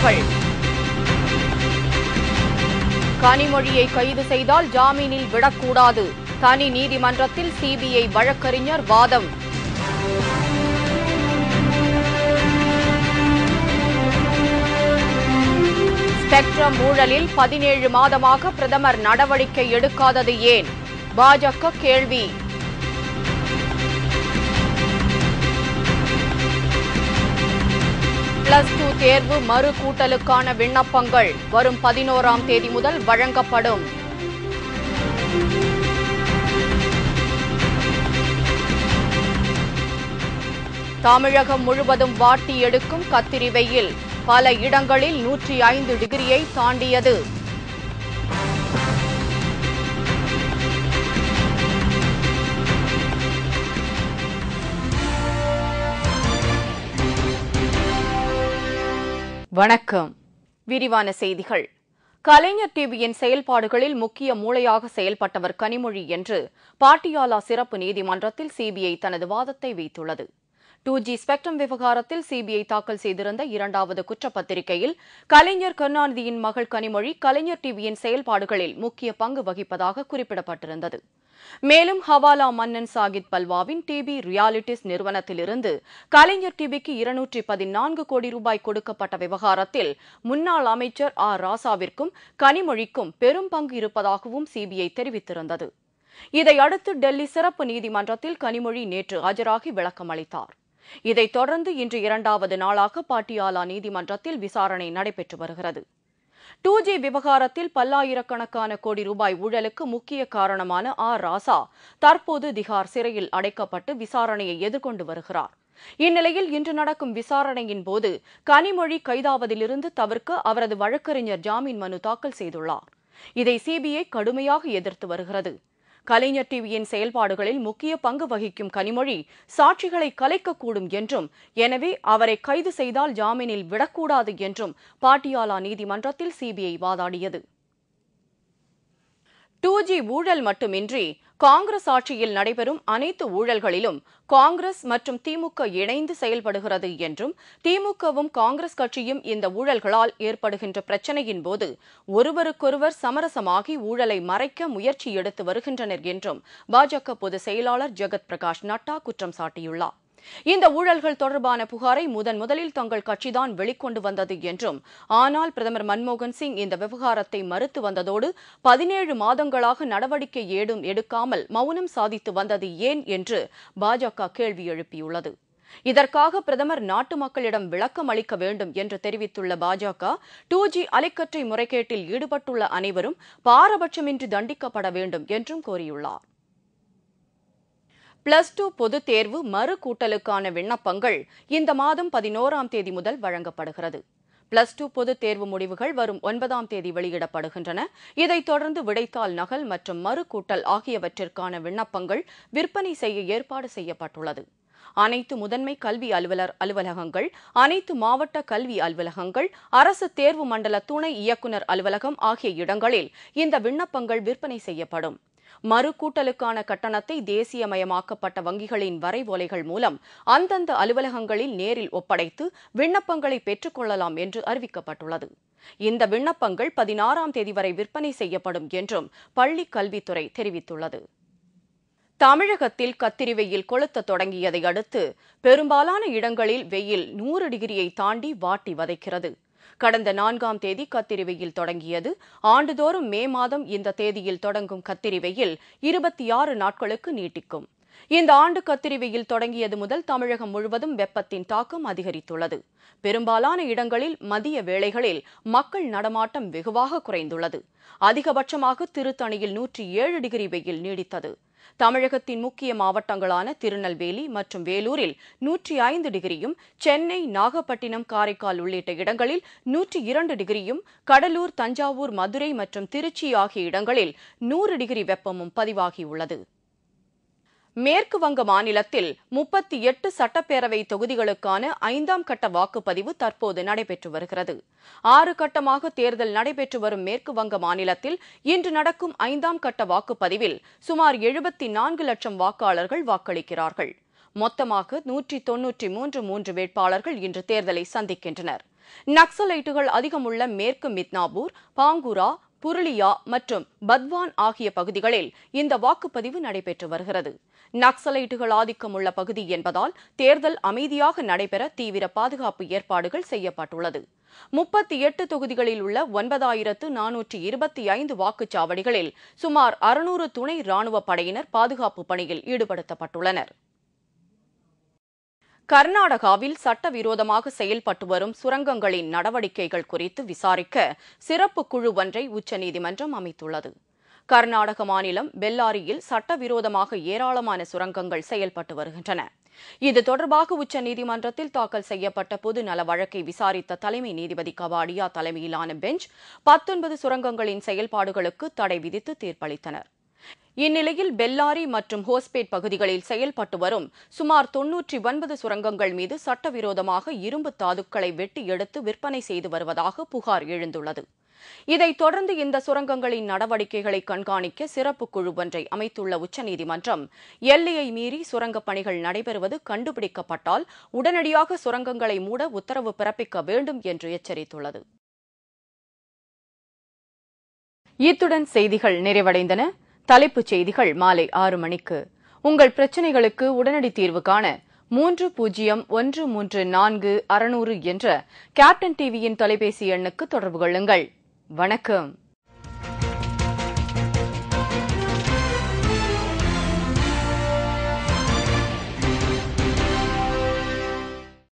செய்திகள் கனிமொழியை கைது செய்தால் ஜாமீனில் விடக்கூடாது தனி நீதிமன்றத்தில் சிபிஐ வழக்கறிஞர் வாதம் ஸ்பெக்ட்ரம் ஊழலில் பதினேழு மாதமாக பிரதமர் நடவடிக்கை எடுக்காதது ஏன் பாஜக கேள்வி பிளஸ் டூ தேர்வு மறு கூட்டலுக்கான விண்ணப்பங்கள் வரும் பதினோராம் தேதி முதல் வழங்கப்படும் தமிழகம் முழுவதும் வாட்டி எடுக்கும் கத்திரி வெயில் பல இடங்களில் நூற்றி ஐந்து டிகிரியை தாண்டியது வணக்கம் விரிவான செய்திகள் கலைஞர் டிவியின் செயல்பாடுகளில் முக்கிய மூளையாக செயல்பட்டவர் கனிமொழி என்று பாட்டியாலா சிறப்பு நீதிமன்றத்தில் சிபிஐ தனது வாதத்தை வைத்துள்ளது டூ ஜி ஸ்பெக்ட்ரம் விவகாரத்தில் சிபிஐ தாக்கல் செய்திருந்த இரண்டாவது குற்றப்பத்திரிகையில் கலைஞர் கருணாநிதியின் மகள் கனிமொழி கலைஞர் டிவியின் செயல்பாடுகளில் முக்கிய பங்கு வகிப்பதாக குறிப்பிடப்பட்டிருந்தது மேலும் ஹவாலா மன்னன் சாகித் பல்வாவின் டிவி ரியாலிட்டிஸ் நிறுவனத்திலிருந்து கலைஞர் டிவிக்கு இருநூற்றி பதினான்கு கோடி ரூபாய் கொடுக்கப்பட்ட விவகாரத்தில் முன்னாள் அமைச்சர் ஆர் ராசாவிற்கும் கனிமொழிக்கும் பெரும் பங்கு இருப்பதாகவும் சிபிஐ தெரிவித்திருந்தது இதையடுத்து டெல்லி சிறப்பு நீதிமன்றத்தில் கனிமொழி நேற்று ஆஜராகி விளக்கம் அளித்தார் இதைத் தொடர்ந்து இன்று இரண்டாவது நாளாக பாட்டியாலா நீதிமன்றத்தில் விசாரணை நடைபெற்று வருகிறது டூ ஜி விவகாரத்தில் பல்லாயிரக்கணக்கான கோடி ரூபாய் ஊழலுக்கு முக்கிய காரணமான ஆர் ராசா தற்போது திகார் சிறையில் அடைக்கப்பட்டு விசாரணையை எதிர்கொண்டு வருகிறார் இந்நிலையில் இன்று நடக்கும் விசாரணையின் போது கனிமொழி கைதாவதிலிருந்து தவிர்க்க அவரது வழக்கறிஞர் ஜாமீன் மனு தாக்கல் செய்துள்ளார் இதை சிபிஐ கடுமையாக எதிர்த்து வருகிறது கலைஞர் டிவியின் செயல்பாடுகளில் முக்கிய பங்கு வகிக்கும் கனிமொழி சாட்சிகளை கலைக்கக்கூடும் என்றும் எனவே அவரை கைது செய்தால் ஜாமீனில் விடக்கூடாது என்றும் பாட்டியாலா நீதிமன்றத்தில் சிபிஐ வாதாடியது டூ ஜி ஊழல் மட்டுமின்றி காங்கிரஸ் ஆட்சியில் நடைபெறும் அனைத்து ஊழல்களிலும் காங்கிரஸ் மற்றும் திமுக இணைந்து செயல்படுகிறது என்றும் திமுகவும் காங்கிரஸ் கட்சியும் இந்த ஊழல்களால் ஏற்படுகின்ற பிரச்சனையின் போது ஒருவருக்கொருவர் சமரசமாகி ஊழலை மறைக்க முயற்சி எடுத்து வருகின்றனர் என்றும் பாஜக பொதுச் செயலாளர் ஜெகத் பிரகாஷ் நட்டா குற்றம் சாட்டியுள்ளார் இந்த ஊழல்கள் தொடர்பான புகாரை முதன் முதலில் தங்கள் கட்சிதான் வெளிக்கொண்டு வந்தது என்றும் ஆனால் பிரதமர் மன்மோகன் சிங் இந்த விவகாரத்தை மறுத்து வந்ததோடு பதினேழு மாதங்களாக நடவடிக்கை ஏதும் எடுக்காமல் மௌனம் சாதித்து வந்தது ஏன் என்று பாஜக கேள்வி எழுப்பியுள்ளது இதற்காக பிரதமர் நாட்டு மக்களிடம் விளக்கம் அளிக்க வேண்டும் என்று தெரிவித்துள்ள பாஜக டூ ஜி அலைக்கற்றை முறைகேட்டில் ஈடுபட்டுள்ள அனைவரும் பாரபட்சமின்றி தண்டிக்கப்பட வேண்டும் என்றும் கோரியுள்ளார் பிளஸ் டூ பொதுத் தேர்வு மறு கூட்டலுக்கான விண்ணப்பங்கள் இந்த மாதம் பதினோராம் தேதி முதல் வழங்கப்படுகிறது பிளஸ் டூ பொதுத் தேர்வு முடிவுகள் வரும் ஒன்பதாம் தேதி வெளியிடப்படுகின்றன இதைத் தொடர்ந்து விடைத்தாள் நகல் மற்றும் மறு கூட்டல் ஆகியவற்றிற்கான விண்ணப்பங்கள் விற்பனை செய்ய ஏற்பாடு செய்யப்பட்டுள்ளது அனைத்து முதன்மை கல்வி அலுவலர் அலுவலகங்கள் அனைத்து மாவட்ட கல்வி அலுவலகங்கள் அரசு தேர்வு மண்டல துணை இயக்குநர் அலுவலகம் ஆகிய இடங்களில் இந்த விண்ணப்பங்கள் விற்பனை செய்யப்படும் மறு கூட்டலுக்கான கட்டணத்தை தேசியமயமாக்கப்பட்ட வங்கிகளின் வரைவோலைகள் மூலம் அந்தந்த அலுவலகங்களில் நேரில் ஒப்படைத்து விண்ணப்பங்களை பெற்றுக்கொள்ளலாம் என்று அறிவிக்கப்பட்டுள்ளது இந்த விண்ணப்பங்கள் பதினாறாம் தேதி வரை விற்பனை செய்யப்படும் என்றும் பள்ளிக் கல்வித்துறை தெரிவித்துள்ளது தமிழகத்தில் கத்திரி வெயில் கொளுத்த தொடங்கியதை அடுத்து பெரும்பாலான இடங்களில் வெயில் நூறு டிகிரியை தாண்டி வாட்டி வதைக்கிறது கடந்த நான்காம் தேதி கத்திரி வெயில் தொடங்கியது ஆண்டுதோறும் மே மாதம் இந்த தேதியில் தொடங்கும் கத்திரி வெயில் இருபத்தி ஆறு நாட்களுக்கு நீட்டிக்கும் இந்த ஆண்டு கத்திரி வெயில் தொடங்கியது முதல் தமிழகம் முழுவதும் வெப்பத்தின் தாக்கம் அதிகரித்துள்ளது பெரும்பாலான இடங்களில் மதிய வேளைகளில் மக்கள் நடமாட்டம் வெகுவாக குறைந்துள்ளது அதிகபட்சமாக திருத்தணியில் நூற்றி ஏழு டிகிரி வெயில் நீடித்தது தமிழகத்தின் முக்கிய மாவட்டங்களான திருநெல்வேலி மற்றும் வேலூரில் நூற்றி ஐந்து டிகிரியும் சென்னை நாகப்பட்டினம் காரைக்கால் உள்ளிட்ட இடங்களில் நூற்றி இரண்டு டிகிரியும் கடலூர் தஞ்சாவூர் மதுரை மற்றும் திருச்சி ஆகிய இடங்களில் நூறு டிகிரி வெப்பமும் பதிவாகியுள்ளது மேற்கு வங்க மாநிலத்தில் முப்பத்தி எட்டு சட்டப்பேரவை தொகுதிகளுக்கான ஐந்தாம் கட்ட வாக்குப்பதிவு தற்போது நடைபெற்று வருகிறது ஆறு கட்டமாக தேர்தல் நடைபெற்று வரும் மேற்கு வங்க மாநிலத்தில் இன்று நடக்கும் ஐந்தாம் கட்ட வாக்குப்பதிவில் சுமார் எழுபத்தி நான்கு லட்சம் வாக்காளர்கள் வாக்களிக்கிறார்கள் மொத்தமாக நூற்றி தொன்னூற்றி மூன்று மூன்று வேட்பாளர்கள் இன்று தேர்தலை சந்திக்கின்றனர் நக்சலைட்டுகள் அதிகமுள்ள மேற்கு மித்னாபூர் பாங்குரா புருலியா மற்றும் பத்வான் ஆகிய பகுதிகளில் இந்த வாக்குப்பதிவு நடைபெற்று வருகிறது நக்சலைட்டுகள் ஆதிக்கம் உள்ள பகுதி என்பதால் தேர்தல் அமைதியாக நடைபெற தீவிர பாதுகாப்பு ஏற்பாடுகள் செய்யப்பட்டுள்ளது முப்பத்தி எட்டு தொகுதிகளில் உள்ள ஒன்பதாயிரத்து நானூற்றி இருபத்தி ஐந்து வாக்குச்சாவடிகளில் சுமார் அறுநூறு துணை ராணுவ படையினர் பாதுகாப்பு பணியில் ஈடுபடுத்தப்பட்டுள்ளனர் கர்நாடகாவில் சட்டவிரோதமாக செயல்பட்டு வரும் சுரங்கங்களின் நடவடிக்கைகள் குறித்து விசாரிக்க சிறப்பு குழு ஒன்றை உச்சநீதிமன்றம் அமைத்துள்ளது கர்நாடக மாநிலம் பெல்லாரியில் சட்டவிரோதமாக ஏராளமான சுரங்கங்கள் செயல்பட்டு வருகின்றன இது தொடர்பாக உச்சநீதிமன்றத்தில் தாக்கல் செய்யப்பட்ட பொது நல வழக்கை விசாரித்த தலைமை நீதிபதி கவாடியா தலைமையிலான பெஞ்ச் பத்தொன்பது சுரங்கங்களின் செயல்பாடுகளுக்கு தடை விதித்து தீர்ப்பளித்தனர் இந்நிலையில் பெல்லாரி மற்றும் ஹோஸ்பேட் பகுதிகளில் செயல்பட்டு வரும் சுமார் தொன்னூற்றி ஒன்பது சுரங்கங்கள் மீது சட்டவிரோதமாக இரும்பு தாதுக்களை வெட்டி எடுத்து விற்பனை செய்து வருவதாக புகார் எழுந்துள்ளது இதைத் தொடர்ந்து இந்த சுரங்கங்களின் நடவடிக்கைகளை கண்காணிக்க சிறப்பு குழு ஒன்றை அமைத்துள்ள உச்சநீதிமன்றம் எல்லையை மீறி சுரங்கப் பணிகள் நடைபெறுவது கண்டுபிடிக்கப்பட்டால் உடனடியாக சுரங்கங்களை மூட உத்தரவு பிறப்பிக்க வேண்டும் என்று எச்சரித்துள்ளது இத்துடன் செய்திகள் நிறைவடைந்தன தலைப்புச் செய்திகள் மாலை ஆறு மணிக்கு உங்கள் பிரச்சினைகளுக்கு உடனடி தீர்வு காண மூன்று பூஜ்ஜியம் ஒன்று மூன்று நான்கு அறுநூறு என்ற கேப்டன் டிவியின் தொலைபேசி எண்ணுக்கு தொடர்பு கொள்ளுங்கள் வணக்கம்